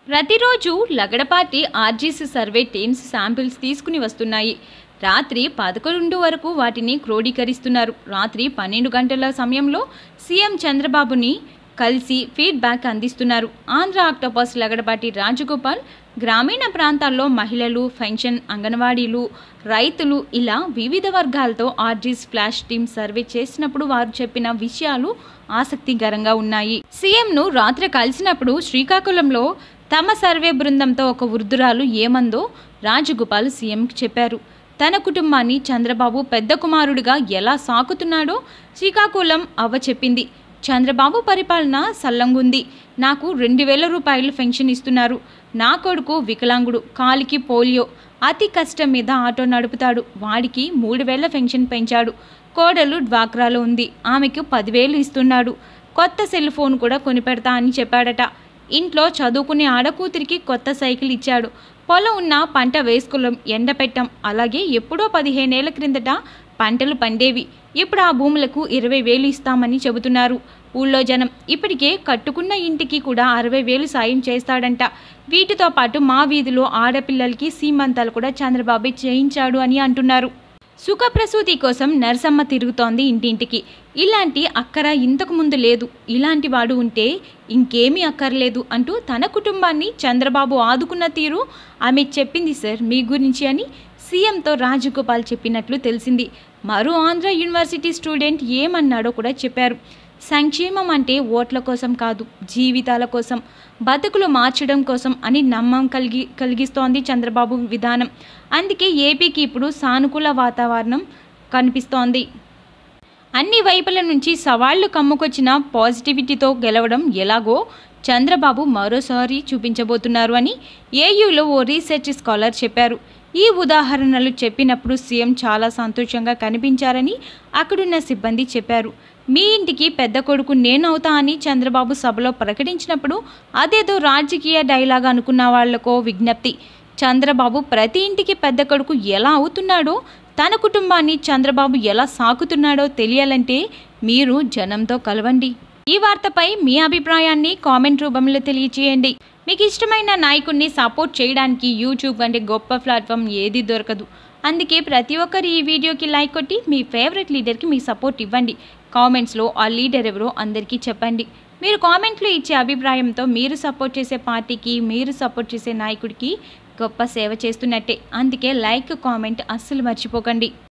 ప్రతిరోజు Lagadapati RGC survey teams samples తీసుకుని వస్తున్నాయి రాత్రి పదకొండు వరకు వాటిని క్రోడీకరిస్తున్నారు రాత్రి పన్నెండు గంటల సమయంలో సీఎం చంద్రబాబుని కలిసి ఫీడ్బ్యాక్ అందిస్తున్నారు ఆంధ్ర ఆక్టోపస్ లగడపాటి రాజగోపాల్ గ్రామీణ ప్రాంతాల్లో మహిళలు పెన్షన్ అంగన్వాడీలు రైతులు ఇలా వివిధ వర్గాలతో ఆర్జీస్ ఫ్లాష్ టీమ్ సర్వే చేసినప్పుడు వారు చెప్పిన విషయాలు ఆసక్తికరంగా ఉన్నాయి సీఎంను రాత్రి కలిసినప్పుడు శ్రీకాకుళంలో తమ సర్వే బృందంతో ఒక వృద్ధురాలు ఏమందో రాజగోపాల్ సీఎంకి చెప్పారు తన కుటుంబాన్ని చంద్రబాబు పెద్ద కుమారుడిగా ఎలా సాకుతున్నాడో శ్రీకాకుళం అవ్వ చెప్పింది చంద్రబాబు పరిపాలన సల్లంగుంది నాకు రెండు వేల రూపాయలు పెన్షన్ ఇస్తున్నారు నా కొడుకు వికలాంగుడు కాలికి పోలియో అతి కష్టం మీద ఆటో నడుపుతాడు వాడికి మూడు వేల పెన్షన్ పెంచాడు కోడలు డ్వాక్రాలో ఉంది ఆమెకు పదివేలు ఇస్తున్నాడు కొత్త సెల్ ఫోన్ కూడా కొనిపెడతా అని చెప్పాడట ఇంట్లో చదువుకునే ఆడకూతురికి కొత్త సైకిల్ ఇచ్చాడు పొలం ఉన్న పంట వేసుకులం ఎండపెట్టాం అలాగే ఎప్పుడో పదిహేనేళ్ల క్రిందట పంటలు పండేవి ఇప్పుడు ఆ భూములకు ఇరవై వేలు ఇస్తామని చెబుతున్నారు ఊళ్ళో జనం ఇప్పటికే కట్టుకున్న ఇంటికి కూడా అరవై వేలు సాయం చేస్తాడంట వీటితో పాటు మా వీధిలో ఆడపిల్లలకి సీమంతాలు కూడా చంద్రబాబు చేయించాడు అని అంటున్నారు సుఖప్రసూతి కోసం నరసమ్మ తిరుగుతోంది ఇంటింటికి ఇలాంటి అక్కర ఇంతకు ముందు లేదు ఇలాంటి వాడు ఉంటే ఇంకేమీ అక్కర్లేదు అంటూ తన కుటుంబాన్ని చంద్రబాబు ఆదుకున్న తీరు ఆమె చెప్పింది సార్ మీ గురించి అని సీఎంతో రాజగోపాల్ చెప్పినట్లు తెలిసింది మరో ఆంధ్ర యూనివర్సిటీ స్టూడెంట్ ఏమన్నాడో కూడా చెప్పారు సంక్షేమం అంటే ఓట్ల కోసం కాదు జీవితాల కోసం బతుకులు మార్చడం కోసం అని నమ్మం కలిగి కలిగిస్తోంది చంద్రబాబు విధానం అందుకే ఏపీకి ఇప్పుడు సానుకూల వాతావరణం కనిపిస్తోంది అన్ని వైపుల నుంచి సవాళ్లు కమ్ముకొచ్చిన పాజిటివిటీతో గెలవడం ఎలాగో చంద్రబాబు మరోసారి చూపించబోతున్నారు అని ఏయూలో ఓ రీసెర్చ్ స్కాలర్ చెప్పారు ఈ ఉదాహరణలు చెప్పినప్పుడు సీఎం చాలా సంతోషంగా కనిపించారని అక్కడున్న సిబ్బంది చెప్పారు మీ ఇంటికి పెద్ద కొడుకు నేను అవుతా అని చంద్రబాబు సభలో ప్రకటించినప్పుడు అదేదో రాజకీయ డైలాగ్ అనుకున్న వాళ్లకో విజ్ఞప్తి చంద్రబాబు ప్రతి ఇంటికి పెద్ద కొడుకు ఎలా అవుతున్నాడో తన కుటుంబాన్ని చంద్రబాబు ఎలా సాకుతున్నాడో తెలియాలంటే మీరు జనంతో కలవండి ఈ వార్తపై మీ అభిప్రాయాన్ని కామెంట్ రూపంలో తెలియచేయండి మీకు ఇష్టమైన నాయకుడిని సపోర్ట్ చేయడానికి యూట్యూబ్ అంటే గొప్ప ప్లాట్ఫామ్ ఏది దొరకదు అందుకే ప్రతి ఒక్కరు ఈ వీడియోకి లైక్ కొట్టి మీ ఫేవరెట్ లీడర్కి మీ సపోర్ట్ ఇవ్వండి కామెంట్స్లో ఆ లీడర్ ఎవరో అందరికీ చెప్పండి మీరు కామెంట్లో ఇచ్చే అభిప్రాయంతో మీరు సపోర్ట్ చేసే పార్టీకి మీరు సపోర్ట్ చేసే నాయకుడికి గొప్ప సేవ చేస్తున్నట్టే అందుకే లైక్ కామెంట్ అస్సలు మర్చిపోకండి